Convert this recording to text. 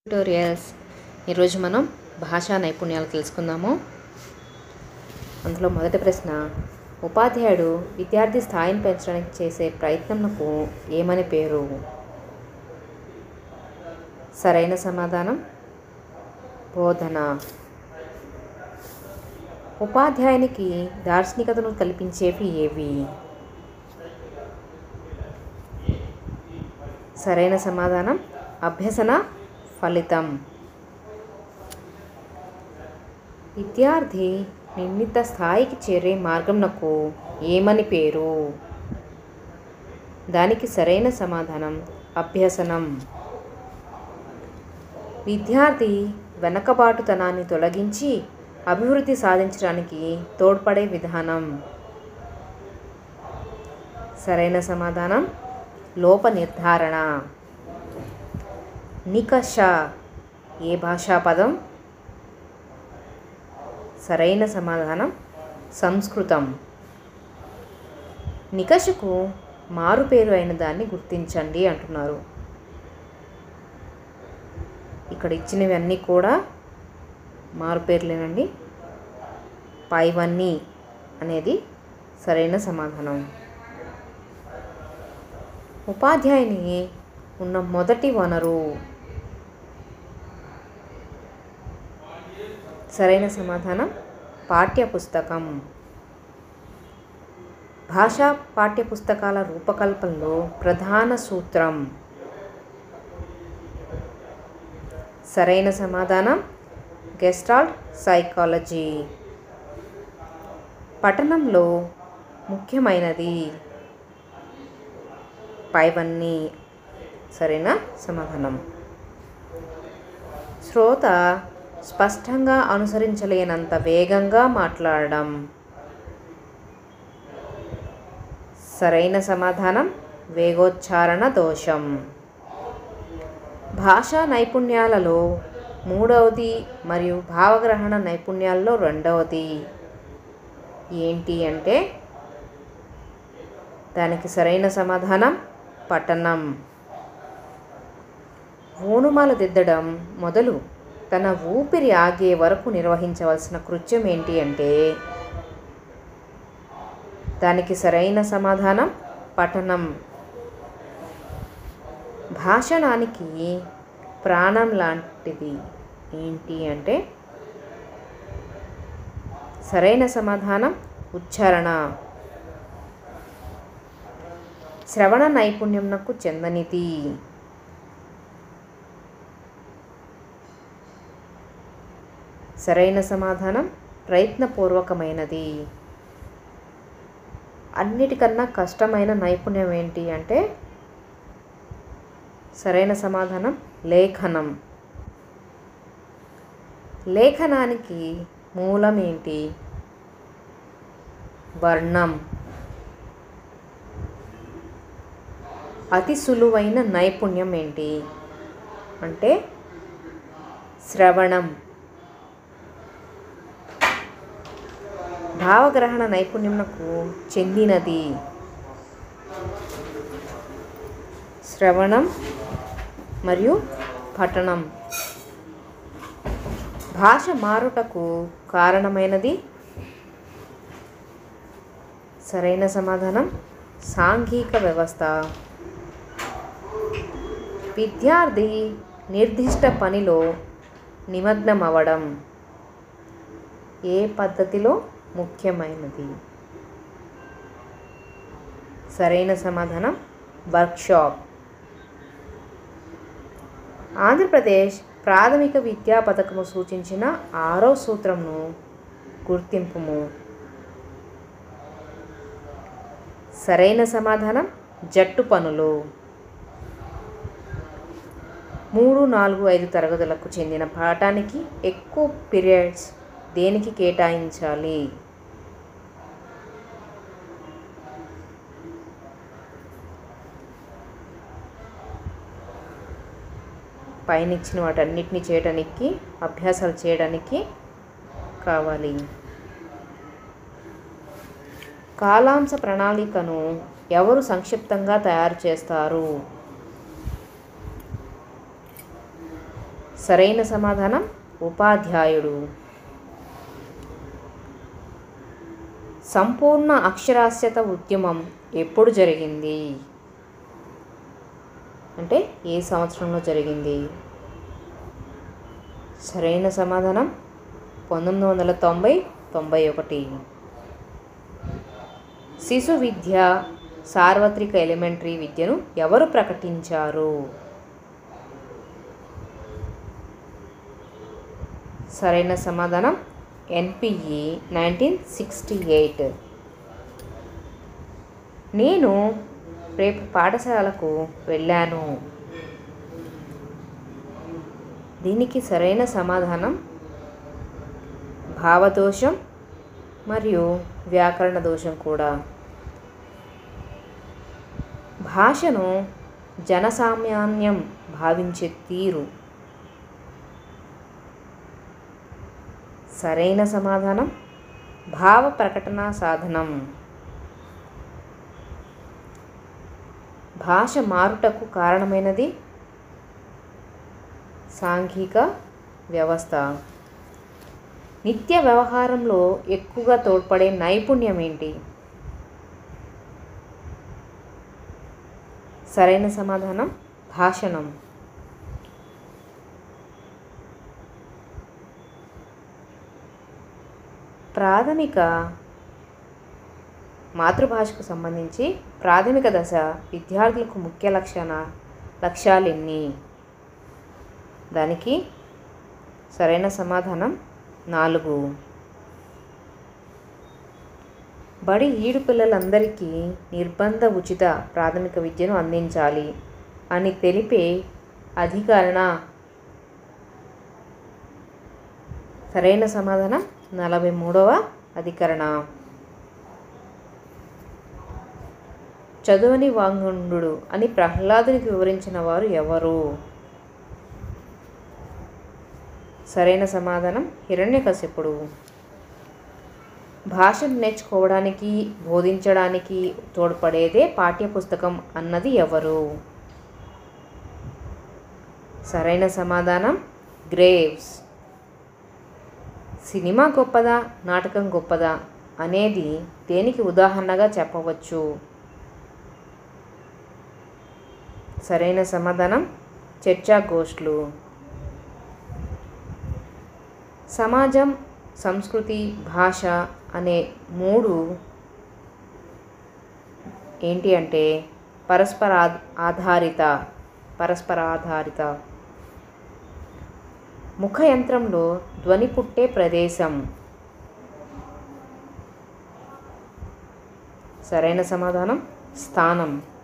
tutorials ఈరోజు మనం భాషా నైపుణ్యాలు తెలుసుకుందాము అందులో మొదటి ప్రశ్న ఉపాధ్యాయుడు విద్యార్థి స్థాయిని పెంచడానికి చేసే ప్రయత్నంకు ఏమని పేరు సరైన సమాధానం బోధన ఉపాధ్యాయునికి దార్శనికతను కల్పించేవి ఏవి సరైన సమాధానం అభ్యసన ఫలితం విద్యార్థి నిర్ణీత స్థాయికి చేరే మార్గంనకు ఏమని పేరు దానికి సరైన సమాధానం అభ్యసనం విద్యార్థి వెనకబాటుతనాన్ని తొలగించి అభివృద్ధి సాధించడానికి తోడ్పడే విధానం సరైన సమాధానం లోప నిర్ధారణ నికష ఏ భాషా పదం సరైన సమాధానం సంస్కృతం నికషకు మారుపేరు అయిన దాన్ని గుర్తించండి అంటున్నారు ఇక్కడ ఇచ్చినవన్నీ కూడా మారుపేర్లేనండి పైవన్నీ అనేది సరైన సమాధానం ఉపాధ్యాయుని ఉన్న మొదటి వనరు సరైన సమాధానం పాఠ్యపుస్తకం భాషా పాఠ్యపుస్తకాల రూపకల్పనలో ప్రధాన సూత్రం సరైన సమాధానం గెస్టాల్ట్ సైకాలజీ పఠనంలో ముఖ్యమైనది పైవన్నీ సరైన సమాధానం శ్రోత స్పష్టంగా అనుసరించలేనంత వేగంగా మాట్లాడడం సరైన సమాధానం వేగోచ్చారణ దోషం భాషా నైపుణ్యాలలో మూడవది మరియు భావగ్రహణ నైపుణ్యాల్లో రెండవది ఏంటి అంటే దానికి సరైన సమాధానం పఠనం ఓనుమాల దిద్దడం మొదలు తన ఊపిరి ఆగే వరకు నిర్వహించవలసిన కృత్యం ఏంటి అంటే దానికి సరైన సమాధానం పఠనం భాషణానికి ప్రాణం లాంటిది ఏంటి అంటే సరైన సమాధానం ఉచ్చారణ శ్రవణ నైపుణ్యంకు చెందనిది సరైన సమాధానం ప్రయత్నపూర్వకమైనది అన్నిటికన్నా కష్టమైన నైపుణ్యం ఏంటి అంటే సరైన సమాధానం లేఖనం లేఖనానికి మూలం ఏంటి వర్ణం అతి సులువైన నైపుణ్యం ఏంటి అంటే శ్రవణం భావగ్రహణ నైపుణ్యంకు చెందినది శ్రవణం మరియు పఠనం భాష మారుటకు కారణమైనది సరైన సమాధానం సాంఘిక వ్యవస్థ విద్యార్థి నిర్దిష్ట పనిలో నిమగ్నం అవ్వడం ఏ పద్ధతిలో ముఖ్యమైనది సరైన సమాధానం వర్క్షాప్ ఆంధ్రప్రదేశ్ ప్రాథమిక విద్యా పథకము సూచించిన ఆరో సూత్రంను గుర్తింపుము సరైన సమాధానం జట్టు పనులు మూడు నాలుగు ఐదు తరగతులకు చెందిన పాఠానికి ఎక్కువ పీరియడ్స్ దేనికి కేటాయించాలి పైన ఇచ్చిన వాటన్నిటిని చేయడానికి అభ్యాసాలు చేయడానికి కావాలి కాలాంశ ప్రణాళికను ఎవరు సంక్షిప్తంగా తయారు చేస్తారు సరైన సమాధానం ఉపాధ్యాయుడు సంపూర్ణ అక్షరాస్యత ఉద్యమం ఎప్పుడు జరిగింది అంటే ఏ సంవత్సరంలో జరిగింది సరైన సమాధానం పంతొమ్మిది వందల తొంభై తొంభై ఒకటి శిశు విద్య సార్వత్రిక ఎలిమెంటరీ విద్యను ఎవరు ప్రకటించారు సరైన సమాధానం ఎన్పిఈ నైన్టీన్ సిక్స్టీ ఎయిట్ నేను రేపు పాఠశాలకు వెళ్ళాను దీనికి సరైన సమాధానం భావదోషం మరియు వ్యాకరణ దోషం కూడా భాషను జనసామాన్యం భావించే తీరు సరైన సమాధానం భావ ప్రకటన సాధనం భాష మారుటకు కారణమైనది సాంఘిక వ్యవస్థ నిత్య వ్యవహారంలో ఎక్కువగా తోడ్పడే నైపుణ్యం ఏంటి సరైన సమాధానం భాషణం ప్రాథమిక మాతృభాషకు సంబంధించి ప్రాథమిక దశ విద్యార్థులకు ముఖ్య లక్షణ లక్ష్యాలు ఎన్ని దానికి సరైన సమాధానం నాలుగు బడి ఈడు పిల్లలందరికీ నిర్బంధ ఉచిత ప్రాథమిక విద్యను అందించాలి అని తెలిపే అధికరణ సరైన సమాధానం నలభై మూడవ అధికరణ చదువుని వాంగుండు అని ప్రహ్లాదునికి వివరించిన వారు ఎవరు సరైన సమాధానం హిరణ్యకశిపుడు భాషను నేర్చుకోవడానికి బోధించడానికి తోడ్పడేదే పాఠ్యపుస్తకం అన్నది ఎవరు సరైన సమాధానం గ్రేవ్స్ సినిమా గొప్పదా నాటకం గొప్పదా అనేది దేనికి ఉదాహరణగా చెప్పవచ్చు సరైన సమాధానం చర్చా గోష్ఠులు సమాజం సంస్కృతి భాష అనే మూడు ఏంటి అంటే పరస్పర ఆధ్- ఆధారిత పరస్పర ఆధారిత ముఖ యంత్రంలో ధ్వని పుట్టే ప్రదేశం సరైన సమాధానం స్థానం